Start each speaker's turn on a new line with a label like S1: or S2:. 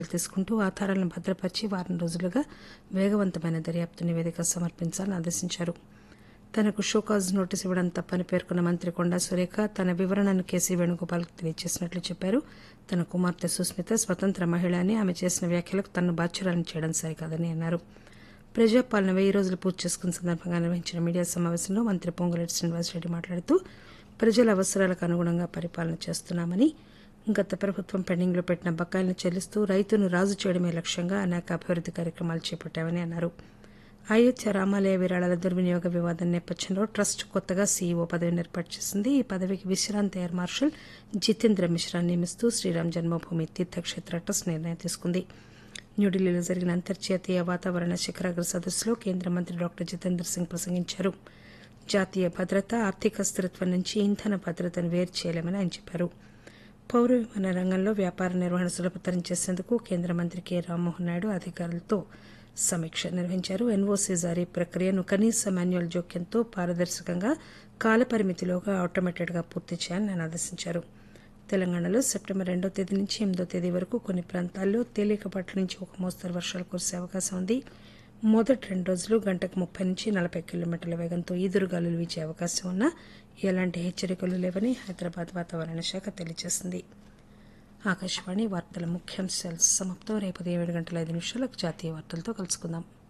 S1: తీసుకుంటూ ఆధారాలను భద్రపరిచి వారం రోజులుగా వేగవంతమైన దర్యాప్తు నివేదిక సమర్పించాలని ఆదేశించారు తనకు షోకాజ్ నోటీసు ఇవ్వడం తప్పని పేర్కొన్న మంత్రి కొండా సురేఖ తన వివరణను కేసీ వేణుగోపాల్కు తెలియజేసినట్లు చెప్పారు తన కుమార్తె సుస్మిత స్వతంత్ర మహిళ అని ఆమె చేసిన వ్యాఖ్యలకు తనను బాధ్యురాలను చేయడం సరికాదని అన్నారు ప్రజాపాలన వెయ్యి రోజులు పూర్తి చేసుకున్న సందర్భంగా నిర్వహించిన మీడియా సమావేశంలో మంత్రి పొంగులేటి శ్రీనివాసరెడ్డి మాట్లాడుతూ ప్రజల అవసరాలకు అనుగుణంగా పరిపాలన చేస్తున్నామని గత ప్రభుత్వం పెండింగ్లో పెట్టిన బకాయిలను చెల్లిస్తూ రైతును రాజు చేయడమే లక్ష్యంగా అనేక అభివృద్ది కార్యక్రమాలు చేపట్టామని అన్నారు అయోధ్య రామాలయ విరాళాల దుర్వినియోగ వివాదం నేపథ్యంలో ట్రస్ట్ కొత్తగా సీఈఓ పదవిని ఏర్పాటు చేసింది ఈ పదవికి విశ్రాంత ఎయిర్ మార్షల్ జితేంద్ర మిశ్రా నియమిస్తూ శ్రీరామ్ జన్మభూమి తీర్థక్షేత్ర ట్రస్ట్ నిర్ణయం తీసుకుంది న్యూఢిల్లీలో జరిగిన అంతర్జాతీయ వాతావరణ శిఖరాగ్ర సదస్సులో కేంద్ర మంత్రి డాక్టర్ జితేంద్ర సింగ్ ప్రసంగించారు జాతీయ భద్రత ఆర్థిక స్థిరత్వం నుంచి ఇంధన భద్రతను వేరు చేయలేమని ఆయన చెప్పారు పౌర విమాన రంగంలో వ్యాపార నిర్వహణ సులభతరం చేసేందుకు కేంద్ర మంత్రి కె రామ్మోహన్ నాయుడు అధికారులతో సమీక్ష నిర్వహించారు ఎన్ఓసీ జారీ ప్రక్రియను కనీస మాన్యువల్ జోక్యంతో పారదర్శకంగా కాలపరిమితిలోగా ఆటోమేటెడ్గా పూర్తి చేయాలని ఆయన ఆదేశించారు తెలంగాణలో సెప్టెంబర్ రెండో తేదీ నుంచి ఎనిమిదో తేదీ వరకు కొన్ని ప్రాంతాల్లో తేలికపాటి నుంచి ఒక మోస్తరు వర్షాలు కురిసే అవకాశం ఉంది మొదటి రెండు రోజులు గంటకు ముప్పై నుంచి నలభై కిలోమీటర్ల వేగంతో ఈదురుగాలులు వీచే అవకాశం ఉన్నా ఎలాంటి హెచ్చరికలు లేవని హైదరాబాద్ వాతావరణ శాఖ తెలియజేసింది ఆకాశవాణి వార్తల ముఖ్యాంశాలు సమాప్తం రేపు ఉదయం ఏడు గంటల ఐదు నిమిషాలకు జాతీయ వార్తలతో కలుసుకుందాం